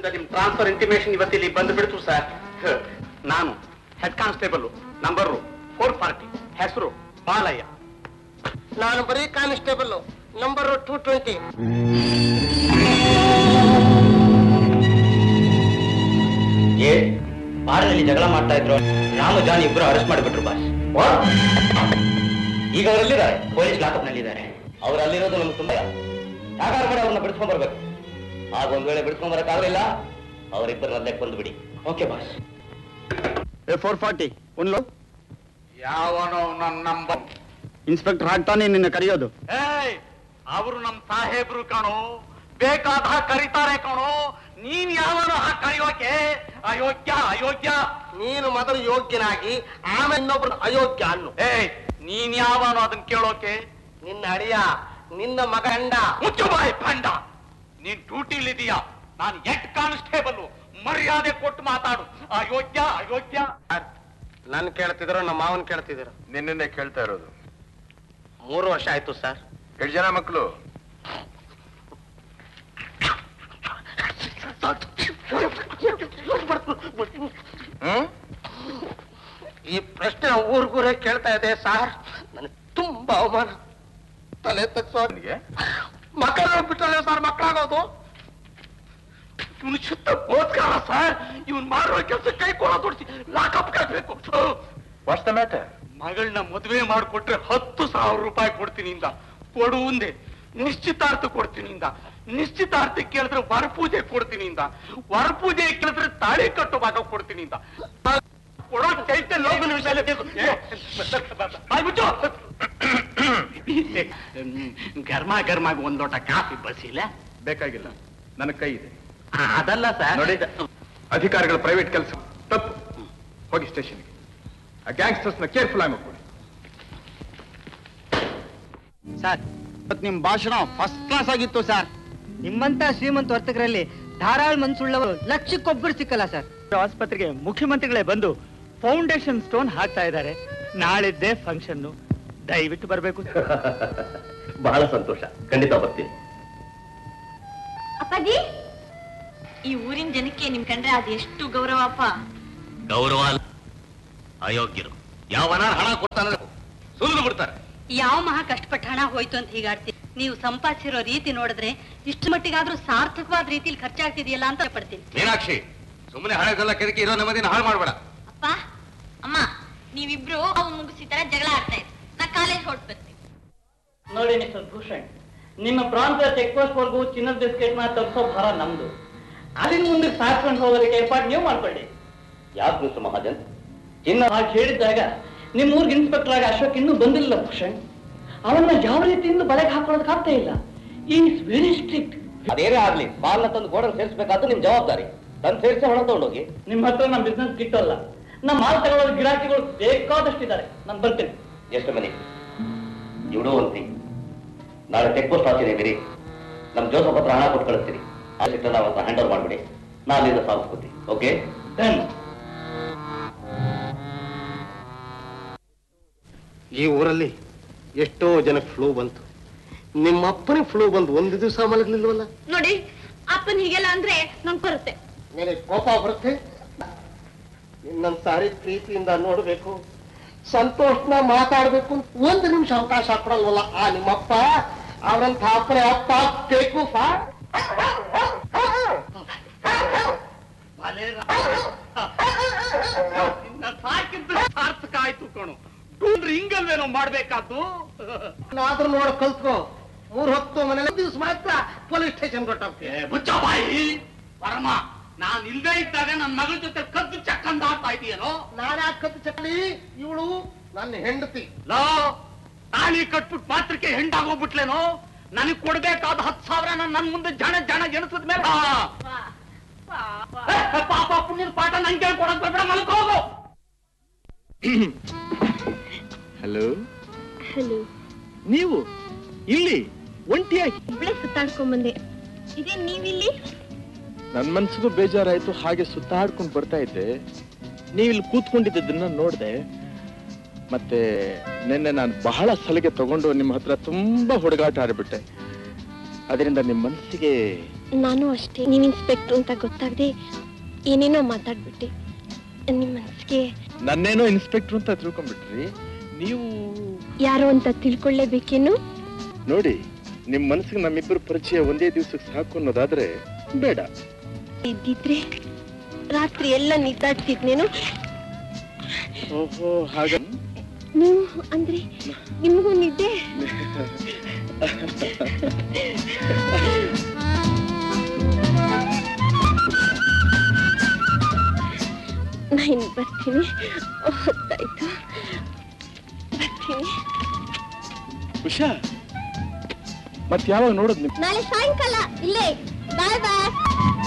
ಆಫೀಸಿಂದ ನಿಮ್ transfer intimation ಇವತ್ತಿಲ್ಲಿ ಬಂದು ಬಿಡ್ತು ಸರ್ ನಾನು head constable number four forty ಹೆಸರು ಬಾಲಯ್ಯ ನಾನು ಬರೀ ಕಾನ್ಸ್ಟೇಬಲ್ ನಂಬರ್ ಟೂ ಟ್ವೆಂಟಿ ಏ ಬಾರ್ನಲ್ಲಿ ಜಗಳ ಮಾಡ್ತಾ ಇದ್ರು ರಾಮು ಜಾನ್ ಇಬ್ರು ಅರೆಸ್ಟ್ ಮಾಡಿಬಿಟ್ರು ಬಾಸ್ ಈಗ ಅವರಲ್ಲಿದ್ದಾರೆ ಪೊಲೀಸ್ ಲಾಕಪ್ ನಲ್ಲಿದ್ದಾರೆ ಅವ್ರು ಅಲ್ಲಿರೋದು ನಮ್ಗೆ ತುಂಬಾ ಯಾಕಾರು ಕೂಡ ಅವ್ರನ್ನ ಬಿಡಿಸ್ಕೊಂಡ್ ಬರ್ಬೇಕು ಆಗ ಒಂದ್ ವೇಳೆ ಬಿಡಿಸ್ಕೊಂಡ್ ಬರಕ್ಕಾಗಲಿಲ್ಲ ಅವರಿಬ್ಬರನ್ನಲ್ಲೇ ಕೊಂದು ಬಿಡಿ ಓಕೆ ಬಾಸ್ ಫೋರ್ ಫಾರ್ಟಿ ಉನ್ಲೋ ಯಾವನೋ ನನ್ನ ನಂಬರ್ ಇನ್ಸ್ಪೆಕ್ಟರ್ ಹಾಕ್ತಾನೆ ನಿನ್ನ ಕರೆಯೋದು ಏಯ್ ಅವರು ನಮ್ ಸಾಹೇಬ್ರು ಕಣೋ ಬೇಕಾದ ಕರೀತಾರೆ ಕಣೋ ನೀನ್ ಯಾವನೋ ಹಾಗೆ ಕರೆಯೋಕೆ ಅಯೋಗ್ಯ ಅಯೋಗ್ಯ ನೀನು ಮೊದಲು ಯೋಗ್ಯನಾಗಿ ಆಮೇಲೆ ಇನ್ನೊಬ್ರು ಅಯೋಗ್ಯ ಅನ್ನು ಏಯ್ ನೀನ್ ಯಾವನೋ ಅದನ್ನ ಕೇಳೋಕೆ ನಿನ್ನ ಅಳಿಯ ನಿನ್ನ ಮಗ ಅಂಡ ಮುಚ್ಚು ಬಾಯ್ ಪಂಡ ನೀನ್ ಡ್ಯೂಟಿಲಿದೀಯಾ ನಾನು ಎಟ್ ಕಾನ್ಸ್ಟೇಬಲ್ ಮರ್ಯಾದೆ ಕೊಟ್ಟು ಮಾತಾಡು ಅಯೋಗ್ಯ ಅಯೋಗ್ಯ ನನ್ ಕೇಳ್ತಿದ್ರು ನಮ್ಮ ಮಾವನ್ ಕೇಳ್ತಿದ್ರು ನಿನ್ನೆ ಕೇಳ್ತಾ ಇರೋದು ಮೂರು ವರ್ಷ ಆಯ್ತು ಸರ್ ಎಷ್ಟು ಜನ ಮಕ್ಕಳು ಹ್ಮ್ ಈ ಪ್ರಶ್ನೆ ಊರ್ಗೂರೇ ಕೇಳ್ತಾ ಇದೆ ಸರ್ ನನಗೆ ತುಂಬಾ ಅವಮಾನ ತಲೆ ತಗ್ಸೋ ನಿನಗೆ ಮಕ್ಕಳು ಬಿಟ್ಟರೆ ಸರ್ ಮಕ್ಕಳಾಗೋದು ಇವನು ಶುದ್ಧ ಬೋದ್ಕಾರ ಸರ್ ಇವನ್ ಮಾಡುವ ಕೆಲಸ ಕೈ ಕೊಡ ತೊಡ್ಸಿ ಲಾಕಪ್ ಕಟ್ಬೇಕು ವಾಟ್ಸ್ ದ ಮ್ಯಾಟರ್ ಮಗಳನ್ನ ಮದುವೆ ಮಾಡಿಕೊಟ್ರೆ ಹತ್ತು ಸಾವಿರ ರೂಪಾಯಿ ಕೊಡ್ತೀನಿ ಇಂದ ಕೊಡು ಒಂದೇ ನಿಶ್ಚಿತಾರ್ಥ ಕೊಡ್ತೀನಿ ಇಂದ ನಿಶ್ಚಿತಾರ್ಥ ಕೇಳಿದ್ರೆ ವರಪೂಜೆ ಕೊಡ್ತೀನಿ ಇಂದ ವರಪೂಜೆ ಕೇಳಿದ್ರೆ ತಾಳಿ ಕಟ್ಟು ಭಾಗ ಕೊಡ್ತೀನಿ ಇಂದ ಕೊಡೋ ಚೈತ್ಯ ಲೋಕನ ವಿಷಯ ಬೇಕು ಏ, ಬಾಯ್ ಮುಚ್ಚು. ಗರ್ಮ ಗರ್ಮಾಗ ಒಂದ್ ಲೋಟ ಕಾಫಿ ಬಸಿಲ್ಲ ಬೇಕಾಗಿಲ್ಲ ನನ್ನ ಕೈ ಇದೆ ಅದಲ್ಲ ಸರ್ ನೋಡಿ ಅಧಿಕಾರಿಗಳ ಪ್ರೈವೇಟ್ ಕೆಲಸ ತಪ್ಪು ಹೋಗಿ ಸ್ಟೇಷನ್ಗೆ ಆ ಗ್ಯಾಂಗ್ಸ್ಟರ್ಸ್ ನ ಕೇರ್ಫುಲ್ ಆಗಿ ಮಾಡ್ಕೊಳ್ಳಿ ಸರ್ ಇವತ್ತು ನಿಮ್ ಭಾಷಣ ಫಸ್ಟ್ ಕ್ಲಾಸ್ ಆಗಿತ್ತು ಸರ್ ನಿಮ್ಮಂತ ಶ್ರೀಮಂತ ವರ್ತಕರಲ್ಲಿ ಧಾರಾಳ ಮನ್ಸುಳ್ಳವರು ಲಕ್ಷಕ್ಕೊಬ್ಬರು ಸಿಕ್ಕಲ್ಲ ಸರ್ ಆಸ್ಪತ್ರೆಗೆ ಮುಖ್ಯಮಂತ್ರಿಗಳೇ ಬಂದು ಫೌಂಡೇಶನ್ ಸ್ಟೋನ್ ಹಾಕ್ತಾ ಇದ್ದಾರೆ ನಾಳಿದ್ದೇ ಫಂಕ್ಷನ್ ದಯವಿಟ್ಟು ಬರಬೇಕು ಬಹಳ ಸಂತೋಷ ಖಂಡಿತ ಬರ್ತೀನಿ ಅಪ್ಪಾಜಿ ಈ ಊರಿನ ಜನಕ್ಕೆ ನಿಮ್ ಕಂಡ್ರೆ ಅದು ಎಷ್ಟು ಗೌರವ ಅಪ್ಪ ಗೌರವ ಅಯೋಗ್ಯರು ಯಾವನ ಹಣ ಕೊಡ್ತಾನೆ ಸುಲಿದು ಬಿಡ್ತಾರೆ ಯಾವ ಮಹಾ ಕಷ್ಟಪಟ್ಟ ಹಣ ಹೋಯ್ತು ಅಂತ ಹೀಗಾಡ್ತೀವಿ ನೀವು ಸಂಪಾದಿಸಿರೋ ರೀತಿ ನೋಡಿದ್ರೆ ಇಷ್ಟು ಮಟ್ಟಿಗಾದ್ರೂ ಸಾರ್ಥಕವಾದ ರೀತಿಲಿ ಖರ್ಚಾಗ್ತಿದೆಯಲ್ಲ ಅಂತ ಪಡ್ತೀನಿ ಮೀನಾಕ್ಷಿ ಸುಮ್ಮನೆ ಹಣದೆಲ್ಲ ಕೆದಕಿ ಇರೋ ನೆಮ್ಮದಿನ ಹಾಳು ಮಾಡಬೇಡ ಅಪ್ಪ ಅಮ್ಮ ನೀವಿಬ್ರು ಅವು ಮುಗಿಸಿ ತರ ಜಗಳ ಆಡ್ತಾ ಇದ್ರಿ ನಾ ಕಾಲೇಜ್ ಹೊರಟು ಬರ್ತೀನಿ ನೋಡಿ ಮಿಸ್ಟರ್ ಭೂಷಣ್ ನಿಮ್ಮ ಪ್ರಾಂತ ಚೆಕ್ ಪೋಸ್ಟ್ ವರ್ಗೂ ಚಿನ್ನದ ಬಿಸ್ಕೆಟ್ ನ ತರಿಸೋ ಭಾರ ನಮ್ದು ಅಲ್ಲಿಂದ ಮುಂದೆ ಸಾಕ್ಕೊಂಡು ಹೋಗೋದಕ್ಕೆ ಏರ್ಪಾಡು ನೀವು ಮಾಡ್ಕೊಳ್ಳಿ ಯಾಕೆ ಮಿಸ್ಟರ್ ಮಹಾಜನ್ ಚಿನ್ನ ಹಾಗೆ ಹೇಳಿದಾಗ ನಿಮ್ಮ ಊರಿಗೆ ಇನ್ಸ್ಪೆಕ್ಟರ್ ಆಗಿ ಅಶೋಕ್ ಇನ್ನೂ ಬಂದಿಲ್ಲ ಭೂಷಣ್ ಅವನ್ನ ಯಾವ ರೀತಿಯಿಂದ ಬಲೆಗೆ ಹಾಕೊಳ್ಳೋದಕ್ಕೆ ಆಗ್ತಾ ಇಲ್ಲ ಈಸ್ ವೆರಿ ಸ್ಟ್ರಿಕ್ಟ್ ಅದೇನೇ ಆಗ್ಲಿ ಬಾಲ್ನ ತಂದು ಗೋಡನ್ ಸೇರಿಸಬೇಕಾದ್ದು ನಿಮ್ ಜವಾಬ್ದಾರಿ ತಂದು ಸೇರಿಸಿ ಹಣ ತಗೊಂಡೋಗಿ ನಿಮ್ಮ ಹತ್ರ ನಮ್ಮ ಬಿಸ್ನೆಸ್ ಕಿಟ್ಟಲ್ಲ ನಮ್ಮ ಮಾಲ್ ತಗೊಳ್ಳೋ ಗಿರಾಕಿಗಳು ಬೇಕಾದಷ್ಟಿದ್ದಾರೆ ನಾನು ಬರ್ತೇನೆ ಎಷ್ಟು ಮನಿ ಇವಳು ಒಂದ್ ನಾಳೆ ಚೆಕ್ ಪೋಸ್ಟ್ ಆಚೆನೆ ಇದ್ದೀರಿ ನಮ್ ಜೋಸಫ್ ಹತ್ರ ಹಣ ಕೊಟ್ಟು ಕಳಿಸ್ತೀನಿ ಆ ಸಿಟ್ಟ ನಾವು ಹ್ಯಾಂಡ್ ಓವರ್ ಮಾಡ್ಬಿಡಿ ನಾನು ಅಲ್ಲಿಂದ ಸಾಗಿಸ್ಕೊತೀನಿ ಓಕೆ ಡನ್ ಈ ಊರಲ್ಲಿ ಎಷ್ಟೋ ಜನಕ್ಕೆ ಫ್ಲೂ ಬಂತು ನಿಮ್ಮ ಅಪ್ಪನಿಗೆ ಫ್ಲೂ ಬಂದು ಒಂದು ದಿವಸ ಮಲಗಲಿಲ್ವಲ್ಲ ನೋಡಿ ಅಪ್ಪನ್ ಹೀಗೆಲ್ಲ ಅಂದ್ರೆ ನಂಗೆ ಬರುತ್ತೆ ನನಗೆ ಕೋಪ ಬರುತ್ತೆ ಇನ್ನೊಂದ್ ಸಾರಿ ಪ್ರೀತಿಯಿಂದ ನೋಡ್ಬೇಕು ಸಂತೋಷನ ಮಾತಾಡ್ಬೇಕು ಅಂತ ಒಂದು ನಿಮಿಷ ಅವಕಾಶ ಕೊಡಲ್ವಲ್ಲ ಆ ನಿಮ್ಮಪ್ಪ ಅವರಂತ ಅಪ್ಪನೇ ಅಪ್ಪ ಬೇಕು ಫಾ ಸಾಕಿದ್ರೆ ಸಾರ್ಥಕ ಆಯ್ತು ಕಣು ಡೂನ್ರಿ ಹಿಂಗಲ್ವೇನೋ ಮಾಡ್ಬೇಕಾದ್ದು ಆದ್ರೂ ನೋಡ ಕಲ್ತ್ಕೋ ಮೂರ್ ಹೊತ್ತು ಮನೇಲಿ ದಿವ್ಸ ಮಾತ್ರ ಪೊಲೀಸ್ ಸ್ಟೇಷನ್ ಕೊಟ್ಟೋಗ್ತೀವಿ ಏ, ಮುಚ್ಚ ಬಾಯಿ ಪರಮ ನಾನ್ ಇಲ್ದೇ ಇದ್ದಾಗ ನನ್ ಮಗಳ ಜೊತೆ ಕದ್ದು ಚಕ್ಕಂದ ಆಡ್ತಾ ಇದೆಯೇನೋ ನಾನೇ ಹಾಕತ್ತು ಚಕ್ಲಿ ಇವಳು ನನ್ನ ಹೆಂಡತಿ ಲೋ ತಾಳಿ ಕಟ್ಬಿಟ್ ಮಾತ್ರಕ್ಕೆ ಹೆಂಡಾಗೋಗ್ಬಿಟ್ಲೇನೋ ನನಗ್ ಕೊಡ್ಬೇಕಾದ ಹತ್ತು ಸಾವಿರ ನನ್ ಮುಂದೆ ಜನ ಜನ ಎಣಿಸಿದ ಮೇಲೆ ಏ, ಪಾಪ ಪುಣ್ಯದ ಪಾಠ ನಂಗೆ ಕೊಡಕ್ ಬೇಡ ಮಲ್ಕ್ ಹೋಗು ಹಲೋ ಹಲೋ ನೀವು ಇಲ್ಲಿ ಒಂಟಿಯಾಗಿ ಇಬ್ಬಳೇ ಸುತ್ತಾಡ್ಕೊಂಡ್ ಇದೇ ನೀವಿಲ್ಲಿ ನನ್ ಮನ್ಸಿಗೂ ಬೇಜಾರಾಯ್ತು ಹಾಗೆ ಸುತ್ತಾಡ್ಕೊಂಡು ಬರ್ತಾ ಇದ್ದೆ ನೀವಿಲ್ಲಿ ಕೂತ್ಕೊಂಡಿದ್ದನ್ನ ನೋಡ್ದೆ ಮತ್ತೆ ನಿನ್ನೆ ನಾನು ಬಹಳ ಸಲಿಗೆ ತಗೊಂಡು ನಿಮ್ಮ ಹತ್ರ ತುಂಬಾ ಹುಡುಗಾಟ ಆಡ್ಬಿಟ್ಟೆ ಅದರಿಂದ ನಿಮ್ಮ ಮನಸ್ಸಿಗೆ ನಾನು ಅಷ್ಟೇ ನೀವು ಇನ್ಸ್ಪೆಕ್ಟ್ರು ಅಂತ ಗೊತ್ತಾಗದೆ ಏನೇನೋ ಮಾತಾಡ್ಬಿಟ್ಟೆ ನಿಮ್ಮ ಮನಸ್ಸಿಗೆ ನನ್ನೇನೋ ಇನ್ಸ್ಪೆಕ್ಟರ್ ಅಂತ ತಿಳ್ಕೊಂಡ್ಬಿಟ್ರಿ ನೀವು ಯಾರೋ ಅಂತ ತಿಳ್ಕೊಳ್ಳೇಬೇಕೇನು ನೋಡಿ ನಿಮ್ಮ ಮನಸ್ಸಿಗೆ ನಮ್ಮಿಬ್ಬರ ಪರಿಚಯ ಒಂದೇ ದಿವಸಕ್ಕೆ ಸಾಕು ಅನ್ನೋದಾದ್ರೆ ಬೇಡ ಇದ್ದಿದ್ರೆ ರಾತ್ರಿ ಎಲ್ಲ ನಿದ್ದಾಡ್ತಿದ್ನೇನು ಓಹೋ ಹಾಗ ನೀವು ಅಂದ್ರೆ ನಿಮಗೂ ನಿದ್ದೆ ನಾನು ಬರ್ತೀನಿ ಹೊತ್ತಾಯ್ತು ಬರ್ತೀನಿ ಉಷಾ ಮತ್ ಯಾವಾಗ ನೋಡೋದ್ ನಿಮ್ ನಾಳೆ ಸಾಯಂಕಾಲ ಇಲ್ಲೇ ಬಾಯ್ ಬಾಯ್